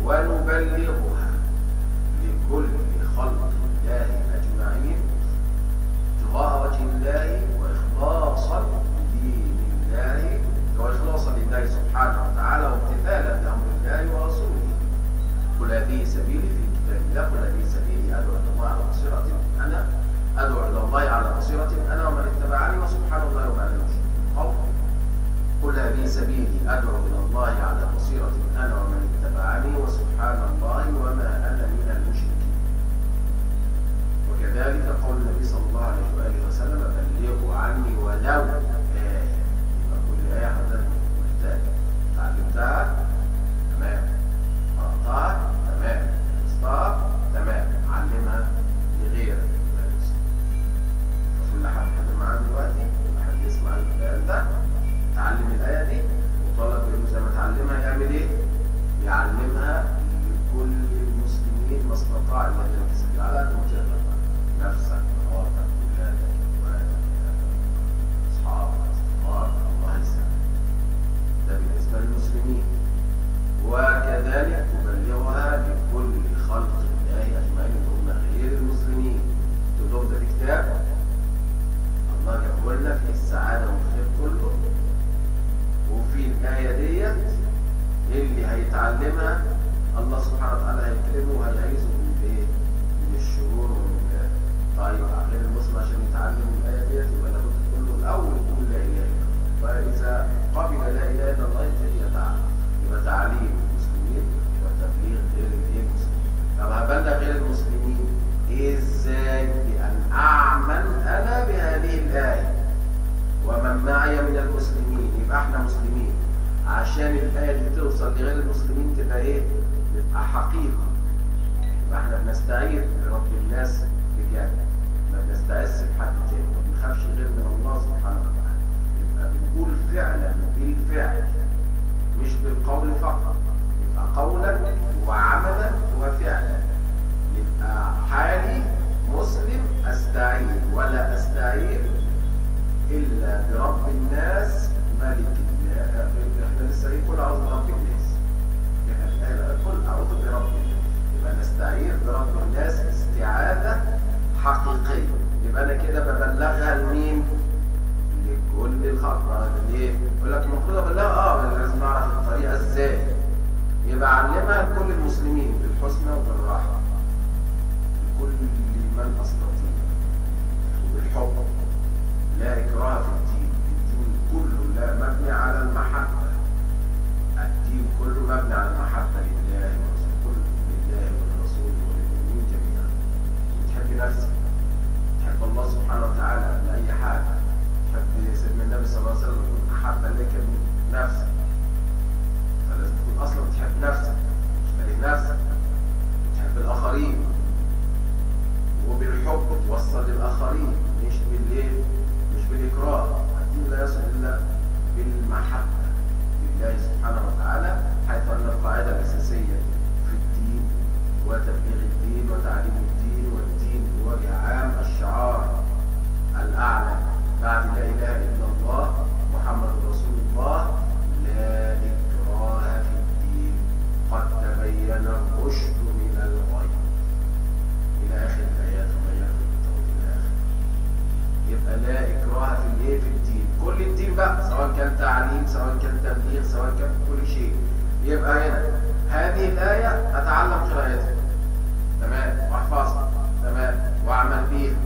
ونبلغها لكل خلق الله أجمعين ابتغاء وجه الله وإخلاصا لدين الله وإخلاصا لله سبحانه وتعالى وامتثالا لأمر الله ورسوله قل هذه سبيلي في كتاب الله قل هذه سبيلي أدعو إلى الله على بصيرة أنا أدعو إلى الله على بصيرة أنا ومن اتبعني وسبحان الله وما أنا مشرك قل هذه سبيلي أدعو إلى الله على بصيرة أنا ومن اتبعني وسبحان الله وما أنا من المشركين وكذلك قول النبي صلى الله عليه وآله وسلم بلغوا عني ولو آية يبقى كل آية حضرتك محتاج تعلمتها تمام قرأتها تمام حفظتها تمام علمها لغيرك كل حد حد معاه دلوقتي كل حد يسمع الكلام ده تعلم الآية دي وطالب منه زي ما تعلمها يعمل إيه؟ يعلمها لكل المسلمين ما استطاع إلا أن ينتسب على قد ما تقدر نفسك مراتك ولادك إخوانك أصحابك أصدقائك الله يسلمك ده بالنسبة للمسلمين وكذلك تبلغها لكل خلق الله أجمعين هم غير المسلمين تقول ده في كتاب الله جابه لنا في السعادة والخير كله وفي الآية ديت اللي هيتعلمها الله سبحانه وتعالى هيكرمه وهيعيزه من ايه؟ من الشرور ومن كده. طيب غير المسلم عشان يتعلم الآية ديت يبقى لابد تقول له الأول يقول لا إله إلا الله فإذا قبل لا إله إلا الله فهي تعالى يبقى تعليم المسلمين وتبليغ غير الايه المسلمين طب هبلغ غير المسلمين ازاي بأن أعمل أنا بهذه الآية ومن معي من المسلمين يبقى احنا مسلمين عشان الآية دي توصل لغير المسلمين تبقى ايه؟ تبقى حقيقة يبقى احنا بنستعيذ برب الناس بجد ما بنستعز بحد تاني ما بنخافش غير من الله سبحانه وتعالى يبقى بنقول فعلا بالفعل مش بالقول فقط يبقى قولا وعملا وفعلا يبقى حالي مسلم استعين ولا استعين الا برب الناس ملك الله احنا لسه ايه قل اعوذ برب الناس قل اعوذ برب الناس يبقى نستعين برب الناس استعاذه حقيقيه يبقى انا كده ببلغها لمين؟ لكل الخلق ليه؟ يقول لك المفروض ابلغها اه لازم اعرف الطريقه ازاي يبقى علمها لكل المسلمين بالحسنى وبالراحه لكل من استطيع وبالحب لا إكراه في الدين الدين كله لا مبني على المحبة الدين كله مبني على المحبة لله ورسوله لله والرسول وللمؤمنين جميعا تحب نفسك تحب الله سبحانه وتعالى قبل أي حاجة تحب سيدنا النبي صلى الله عليه وسلم يكون أحب إليك من نفسك فلازم تكون أصلا تحب نفسك تشتري نفسك تحب الآخرين وبالحب توصل للآخرين مش بالليل مش بالإكراه الدين لا يصل إلا بالمحبة لله سبحانه وتعالى حيث أن القاعدة الأساسية في الدين وتبليغ الدين وتعليم الدين والدين بوجه عام الشعار الأعلى بعد لا إله إلا الله محمد رسول الله لا إكراه في الدين قد تبين الرشد من الغي إلى آخر الآيات وما يكفي بالتوبة إلى آخر يبقى لا إكراه في الإيه في الدين كل الدين بقى سواء كان تعليم سواء كان تبليغ سواء كان كل شيء يبقى هنا هذه الآية أتعلم قراءتها تمام وأحفظها تمام وأعمل بيها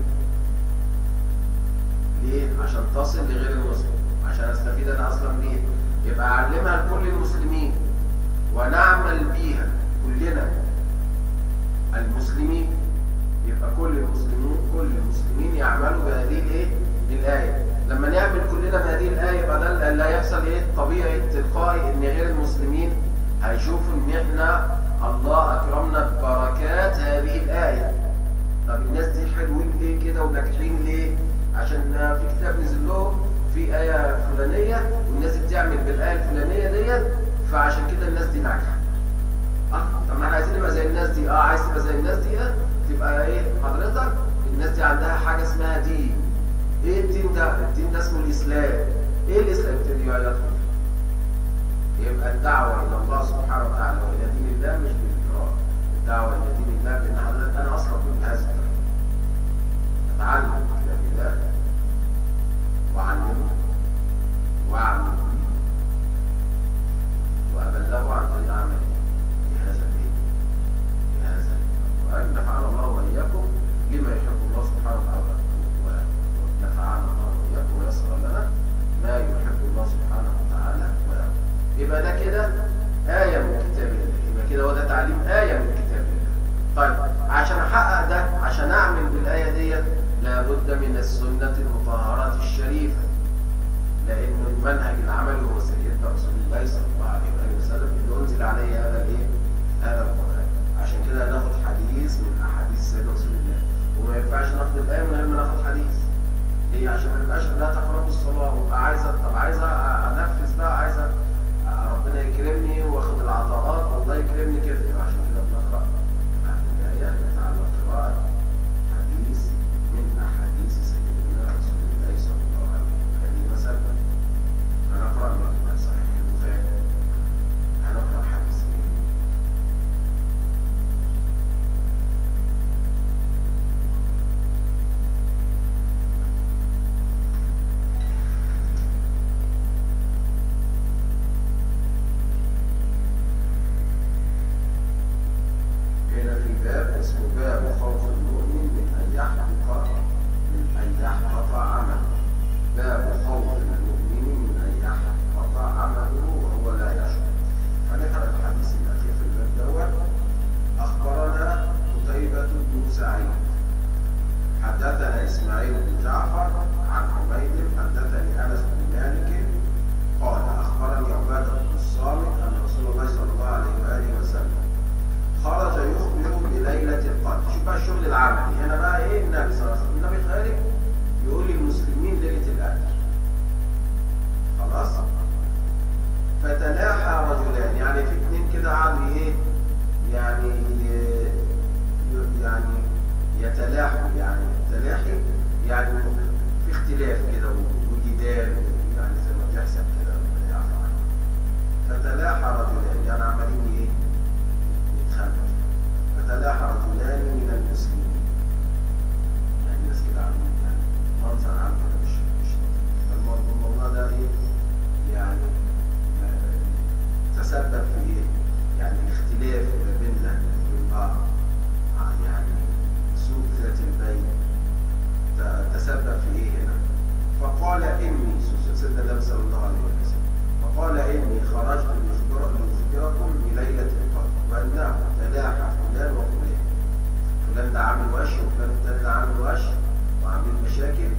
ليه؟ عشان تصل لغير المسلم عشان استفيد أنا أصلا بيها يبقى أعلمها لكل المسلمين ونعمل بيها كلنا المسلمين يبقى كل المسلمين كل المسلمين يعملوا بهذه الايه الايه لما نعمل كلنا بهذه الايه يبقى ده اللي هيحصل ايه طبيعي تلقائي ان غير المسلمين هيشوفوا ان احنا الله اكرمنا ببركات هذه الايه طب الناس دي حلوين ليه كده وناجحين ليه عشان في كتاب نزل لهم في ايه فلانيه والناس دي بتعمل بالايه الفلانيه ديت فعشان كده الناس دي ناجحه اه طب ما احنا عايزين نبقى زي الناس دي اه عايز تبقى زي الناس دي اه تبقى ايه حضرتك الناس دي عندها حاجه اسمها دين ايه الدين ده الدين ده اسمه الاسلام ايه الاسلام يبتدي يدخل يبقى الدعوة إلى الله سبحانه وتعالى وإلى دين الله مش بالإكراه الدعوة إلى دين الله بأن حضرتك أنا أصلا من هذا الطريق أتعلم كتاب الله وأعلمه وأعمل به وأبلغه عن طريق عملي بهذا الدين بهذا وأن نفعنا الله وإياكم لما يحب الله سبحانه وتعالى ونفعنا الله وإياكم ويسر لنا ما يحب الله سبحانه وتعالى ويرضى يبقى ده كده آية من كتاب الله يبقى كده هو ده تعليم آية من كتاب الله طيب عشان أحقق ده عشان أعمل بالآية ديت لابد من السنة المطهرة الشريفة لأن المنهج العملي هو سيدنا رسول الله صلى الله عليه وآله وسلم اللي أنزل عليه هذا الإيه؟ هذا القرآن عشان كده ناخد حديث من أحاديث سيدنا رسول الله وما ينفعش ناخد الآية من غير ما ناخد حديث ليه عشان ما يبقاش لا تقربوا الصلاة وابقى عايزة طب عايزة أنفذ بقى عايزة ربنا يكرمني واخد العطاءات والله يكرمني كده يبقى عشان كده بنقرأ الآية نتعلم قراءة حديث من أحاديث سيدنا رسول الله صلى الله عليه وسلم هذه مثلا هنقرأ من صحيح البخاري هنقرأ حديث ايه؟ هنا في باب اسمه باب خوف المؤمن من ان يحبط من ان يحبط عمله باب خوف المؤمن من ان يحبط عمله وهو لا يشعر هنقرا الحديث الاخير في الباب دوت اخبرنا قتيبة بن سعيد حدثنا اسماعيل بن جعفر عن حميد حدثني انس بن مالك قال اخبرني عباده بن الصامت ان رسول الله صلى الله عليه واله وسلم خرج يخبر بليلة القدر شوف بقى الشغل العملي هنا بقى ايه النبي صلى الله عليه وسلم النبي خارج يقول للمسلمين ليلة القدر خلاص فتلاحى رجلان يعني في اتنين كده قعدوا ايه يعني ي- يعني يتلاحوا يعني التلاحي يعني في اختلاف كده وجدال يعني زي ما بيحصل كده ربنا يعفو عنه. فتلاحى رجلان يعني عمالين ايه يتخانقوا فتلاحى رجلان من المسلمين يعني الناس كده عاملين يعني منظر عام كده مش مش لطيف. فالموضوع الموضوع ده ايه يعني آه، تسبب في ايه يعني اختلاف ما بيننا وبين بعض آه، يعني سوء ذات البين ت- تسبب في ايه هنا فقال اني سيدنا النبي صلى الله عليه وسلم فقال اني خرجت لأخبر- لاخبركم بليله القدر وانه تلاحى فلان وفلان فلان ده عامل وش وفلان التاني ده عامل وش وعاملين مشاكل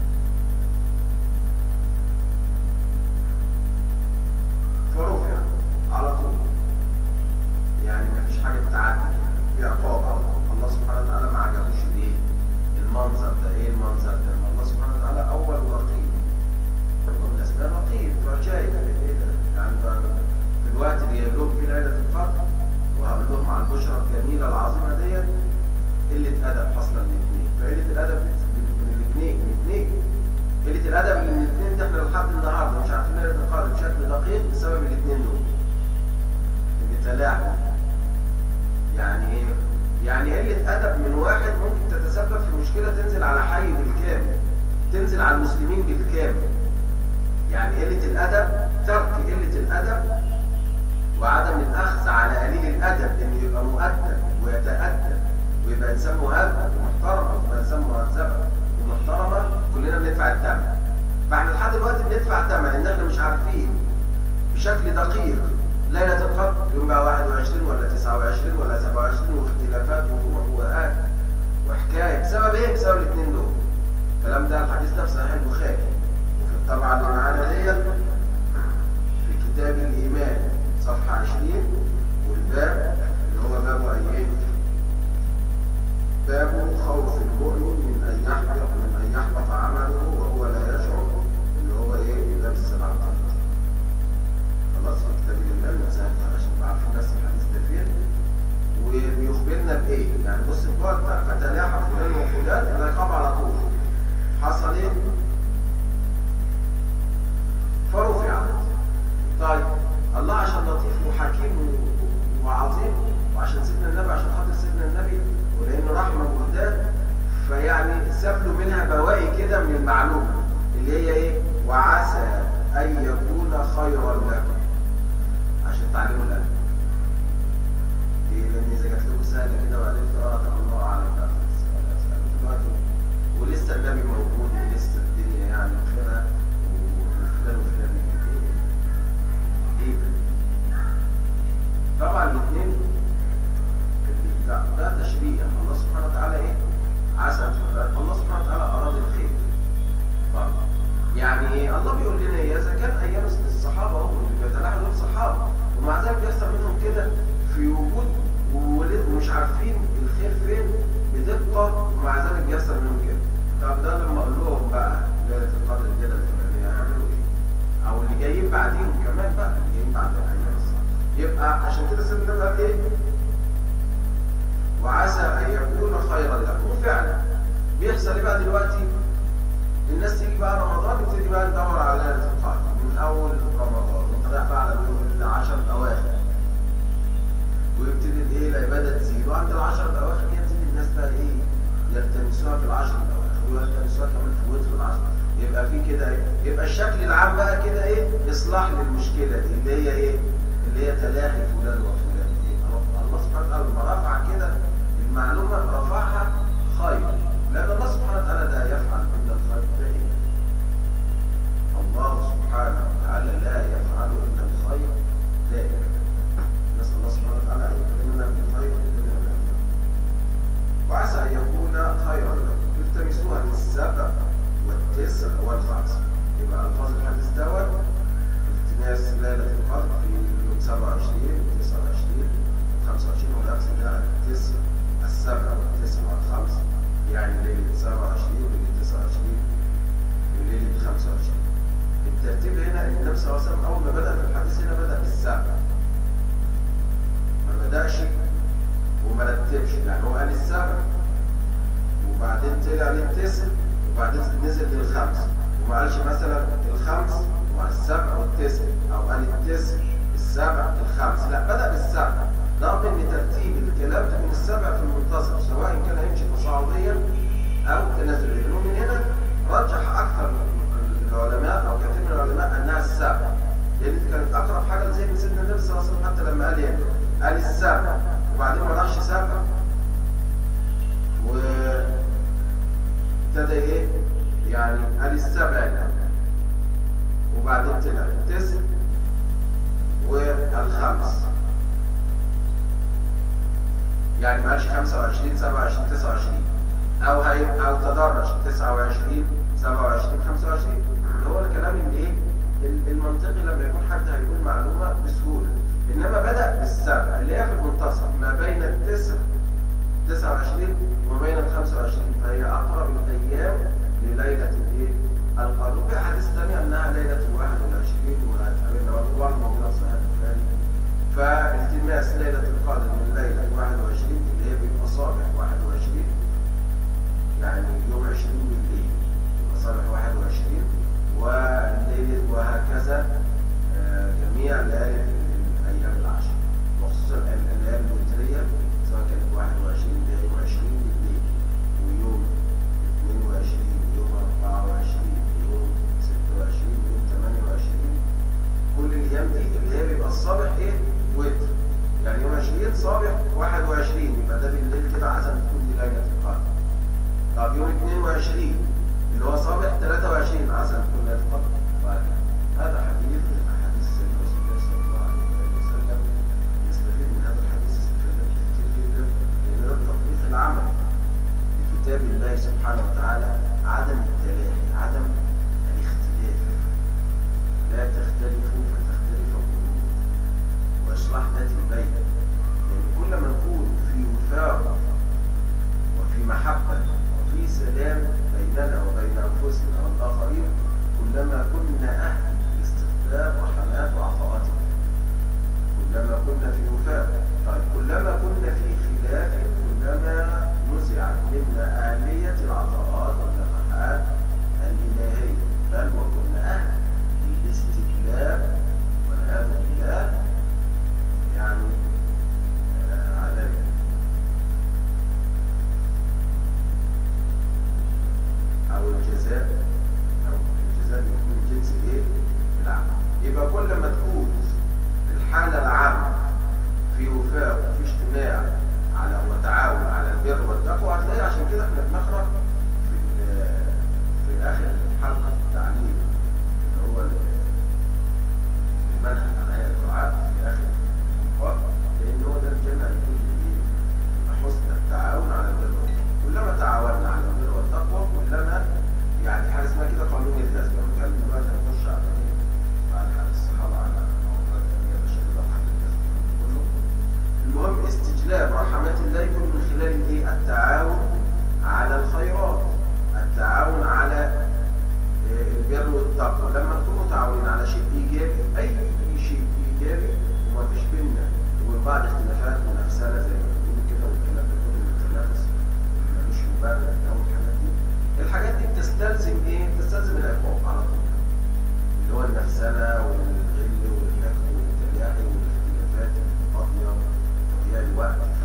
فرفع على طول يعني ما فيش حاجه بتعدي في عقاب على طول الله سبحانه وتعالى ما عجبوش الايه المنظر ده ايه المنظر ده ما الله سبحانه وتعالى اول رقيب ومن اسماء رقيب فشايف ايه ده يعني بقى في الوقت اللي جايب لهم فيه ليله القدر وهقول لهم على البشرى الجميله العظيمه ديت قله ادب حاصله من الاثنين فقله الادب من الاثنين من الاثنين قله الادب اللي من الاثنين ده احنا لحد النهارده مش عارفين ليله القدر بشكل دقيق بسبب الاثنين دول اللي تلاعبوا يعني ايه؟ يعني قلة أدب من واحد ممكن تتسبب في مشكلة تنزل على حي بالكامل تنزل على المسلمين بالكامل يعني قلة الأدب ترك قلة الأدب وعدم الأخذ على قليل الأدب إنه يبقى مؤدب ويتأدب ويبقى إنسان مهذب ومحترم ويبقى إنسان مهذبة ومحترمة كلنا بندفع الثمن فاحنا لحد دلوقتي بندفع ثمن إن احنا مش عارفين بشكل دقيق ليلة القدر يوم بقى 21 ولا 29 ولا 27 واختلافات وفروقات وحكاية بسبب ايه؟ بسبب الاثنين دول. الكلام ده الحديث ده في صحيح البخاري وفي الطبعة اللي معانا ديت في كتاب الإيمان صفحة 20 والباب اللي هو باب أيه؟ باب خوف المؤمن من أن يحبط من أن يحبط عمله وهو لا يشعر اللي هو ايه؟ باب السبع طريق. خلاص في كتاب الله المسائل عشان نبقى عارفين بس الحديث ده فين وبيخبرنا بايه؟ يعني بص القول بتاع فتلاحى فلان وفلان العقاب على طول حصل ايه؟ أن يكون خيرا لكم عشان تعلموا الأدب ليه؟ لأن إذا جات لكم سهلة كده وبعدين اه طب الله أعلم بقى دلوقتي ولسه النبي موجود ولسه الدنيا يعني بخيرها وفلان وفلان ايه ايه طبعا الاثنين ده, ده تشريع الله سبحانه وتعالى ايه عسى الله سبحانه وتعالى اراد الخير برضه يعني ايه الله بيقول لنا ايه اذا كان ايام الصحابه هم اللي بيتلاحوا دول صحابه ومع ذلك بيحصل منهم كده في وجود وولد ومش عارفين الخير فين بدقه ومع ذلك بيحصل منهم كده طب ده لما اقول لهم بقى ليله القدر كده الفلانيه هيعملوا ايه؟ او اللي جايين بعديهم كمان بقى اللي جايين بعد الايام يبقى عشان كده سيدنا النبي قال ايه؟ وعسى ان يكون خيرا لكم وفعلا بيحصل ايه بقى دلوقتي؟ الناس تيجي بقى رمضان يبتدي بقى ندور على ليله القدر من اول رمضان وانت رايح بقى على اليوم العشر الاواخر ويبتدي الايه العباده تزيد وعند العشر الاواخر يبتدي الناس بقى ايه يلتمسوها في العشر الاواخر ويلتمسوها كمان في وتر العشر يبقى في كده ايه يبقى الشكل العام بقى كده ايه اصلاح للمشكله دي اللي هي ايه اللي هي تلاحي فلان وفلان إيه؟ الله سبحانه وتعالى لما رفع كده المعلومه رفعها خير لان الله سبحانه وتعالى ده يفعل كل الخير دائما الله سبحانه وتعالى لا يفعل الا الخير دائما نسال الله سبحانه وتعالى ان يكرمنا بالخير في الدنيا والاخره وعسى ان يكون خيرا لكم التمسوها في السبع والتسع والخمس يبقى الفاظ الحديث دوت التماس ليله القدر في يوم 27 29 25 والعكس ده التسع السبع والتسع والخمس يعني ليله 27 وليله 29 وليله 25 الترتيب هنا ان النبي صلى الله عليه وسلم اول ما بدا في الحديث هنا بدا بالسبع ما بداش وما رتبش يعني هو قال السبع وبعدين طلع للتسع وبعدين نزل للخمس وما قالش مثلا الخمس والسبع والتسع او قال التسع السبع الخمس لا بدا بالسبع رغم ان ترتيب الكلام من السبع في المنتصف سواء كان هيمشي تصاعديا او تنازليا ومن هنا رجح اكثر العلماء او كثير من العلماء انها السبع لان دي كانت اقرب حاجه لذهن سيدنا النبي صلى الله عليه وسلم حتى لما قال يعني قال السبع وبعدين ما راحش سبع و ابتدى ايه يعني قال السبع الان وبعدين طلع التسع والخمس يعني ما قالش 25 27 29 او هي او تدرج 29 27 25 هو الكلام اللي ايه المنطقي لما يكون حد هيقول معلومه بسهوله انما بدا بالسبع اللي هي في المنتصف ما بين التسع 29 وما بين ال 25 فهي اقرب الايام لليله الايه القدر وفي احاديث ثانيه انها ليله 21 وهتقابلنا برضه موجوده في صحيح البخاري فالتماس ليله القدر من ليله 21 اللي هي بيبقى صابح 21 يعني يوم 20 بالليل يبقى صابح 21 والليل وهكذا آه، جميع ليالي الايام العشر وخصوصا الليالي الوتريه سواء كانت 21 اللي هي يوم 20 بالليل ويوم 22 ويوم 24 ويوم 26 ويوم 28 كل الايام دي اللي هي بيبقى الصبح ايه وتر يعني يوم 20 صبح 21 يبقى ده بالليل كده عزم تكون دي ليله القدر طب يوم 22 اللي هو صبح 23 عزم تكون ليله القدر وهكذا هذا حديث من احاديث سيدنا رسول الله صلى الله عليه وسلم يستفيد من هذا الحديث استفادات كتير جدا لان ده التطبيق العملي لكتاب الله سبحانه وتعالى عدم التلاهي عدم الاختلاف لا تختلفوا فتختلف القلوب واصلاح ذات البين يعني كل ما نكون في وفاق وفي محبه وفي سلام بيننا وبين انفسنا والاخرين كلما كنا اهل بتستلزم ايه؟ بتستلزم العقاب على طول اللي هو النفسنة والغل والنكد والترياق والاختلافات الفاضية وتضييع الوقت